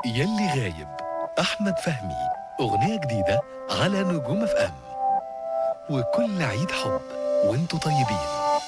يلي غايب أحمد فهمي أغنية جديدة على نجوم اف ام وكل عيد حب وانتوا طيبين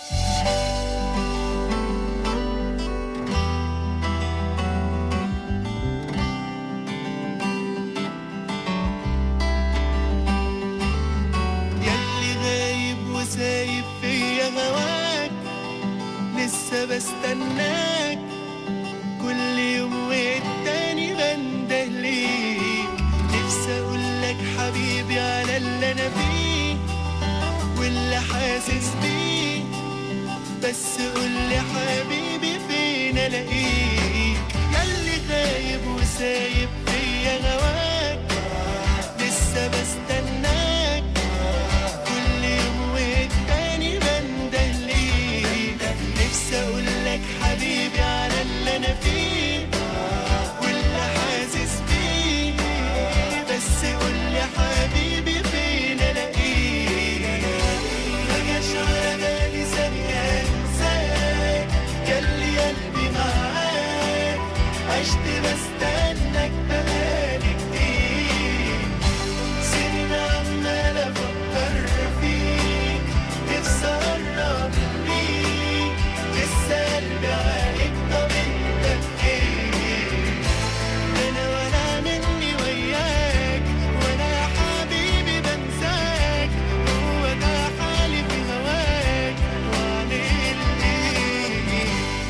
ياللي غايب وسايب فيا هواك لسه بستناك كل يوم والتاني بنده ليك نفسي اقولك حبيبي على اللي انا فيه واللي حاسس بيه بس قولي حبيبي فين الاقيك ياللي غايب وسايب فيا هواك لسه بستناك كل يوم والتاني بنده ليك نفسي اقولك حبيبي على اللي انا فيه واللي حاسس بيه بس قولي حبيبي فين الاقيك ما جاش على بالي ثانية انساك جالي قلبي معاك عشت بستناك بقالي كتير سنين عمال افكر فيك نفسي اقرب ليك لسه قلبي عليك طب انت ايه انا ولا مني وياك وانا يا حبيبي بنساك هو ده حالي في هواك واعمل ايه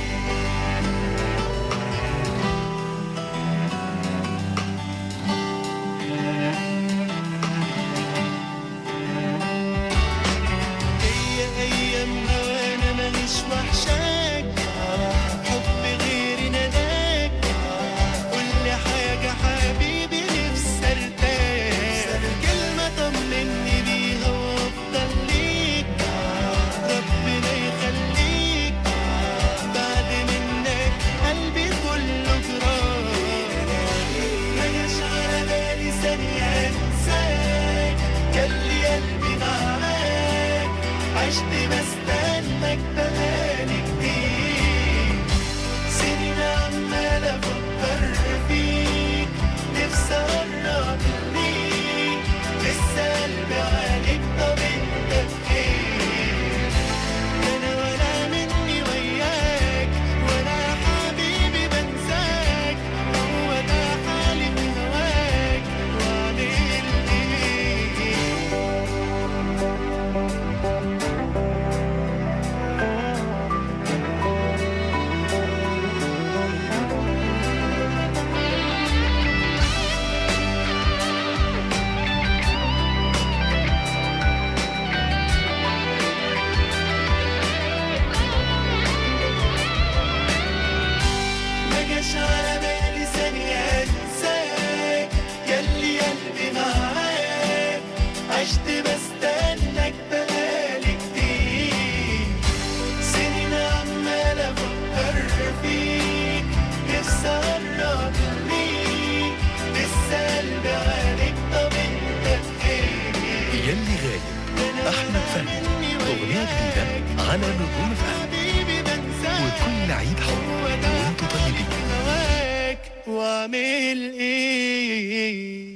هي ايام هوانا ماليش وحشاك حب غيري نداك قولي حاجة حبيبي نفسي ارتاح كلمة طمني بيها وافضل ليك ربنا يخليك بعد منك قلبي كله جراح ما جاش على بالي ثانية انساك جالي قلبي معاك عشت بستناك بقالي كتير سنين عمال افكر فيك نفسي اقرب ليك لسه قلبي عليك طب انت بخير انا ولا مني وياك ولا يا حبيبي بنساك هو ده حالي في هواك واعمل ايه ما جاش على بالي ثانية انساك ياللي قلبي معاك عشت بستناك بقالي كتير سنين عمال افكر فيك نفسي اقرب ليك لسه قلبي عليك طب انت بخير يلي غايب أحمد فهمي أغنية جديدة على نجوم اف ام حبيبي بنساك وكل عيد حب وانتوا طيبين هواك واعمل ايه